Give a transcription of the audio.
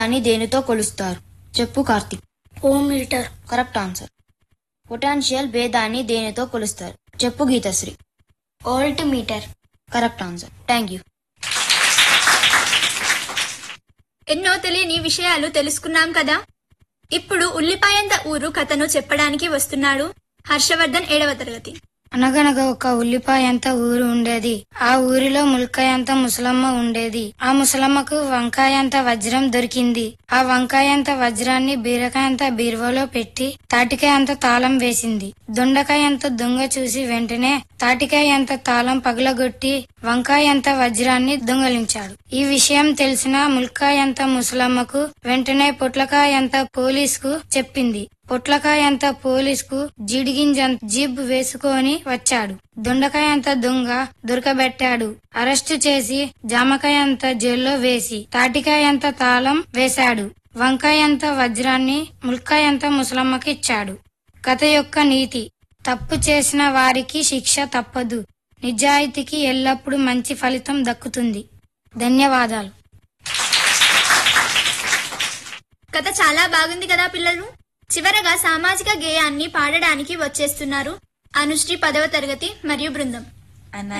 అని దేనితో కొలుస్తారు చెప్పు Karthik ohm meter correct answer potential భేదాన్ని దేనితో కొలుస్తారు చెప్పు Geethasri volt meter correct answer thank you ఎన్నో తెలియని విషయాలు తెలుసుకున్నాం కదా ఇప్పుడు ఉల్లిపాయంత ఊరు కథను చెప్పడానికి వస్తున్నాడు హర్షవర్ధన్ ఏడవ తరగతి అనగనగా ఒక ఉల్లిపాయంత ఊరు ఉండేది ఆ ఊరిలో ములకాయంత ముసలమ్మ ఉండేది ఆ ముసలమ్మకు వంకాయంత వజ్రం దొరికింది ఆ వంకాయంత వజ్రాన్ని బీరకాయంత బీరువాలో పెట్టి తాటికాయంత తాళం వేసింది దొండకాయంత దొంగ చూసి వెంటనే తాటికాయంత తాళం పగలగొట్టి వంకాయంత వజ్రాన్ని దొంగలించాడు ఈ విషయం తెలిసిన ముల్కాయంత ముసలమ్మకు వెంటనే పొట్లకాయంత పోలీసుకు చెప్పింది పొట్లకాయంత పోలీసుకు జిడిగింజంత జీబ్ వేసుకొని వచ్చాడు దొండకాయంత దొంగ దొరకబెట్టాడు అరెస్టు చేసి జామకాయంత జైల్లో వేసి తాటికాయంత తాళం వేశాడు వంకాయంత వజ్రాన్ని ముల్కాయంత ముసలమ్మకి ఇచ్చాడు కథ యొక్క నీతి తప్పు చేసిన వారికి శిక్ష తప్పదు నిజాయితీకి ఎల్లప్పుడూ మంచి ఫలితం దక్కుతుంది ధన్యవాదాలు కథ చాలా బాగుంది కదా పిల్లలు చివరగా సామాజిక గేయాన్ని పాడడానికి వచ్చేస్తున్నారు అనుశ్రీ పదవ తరగతి మరియు బృందం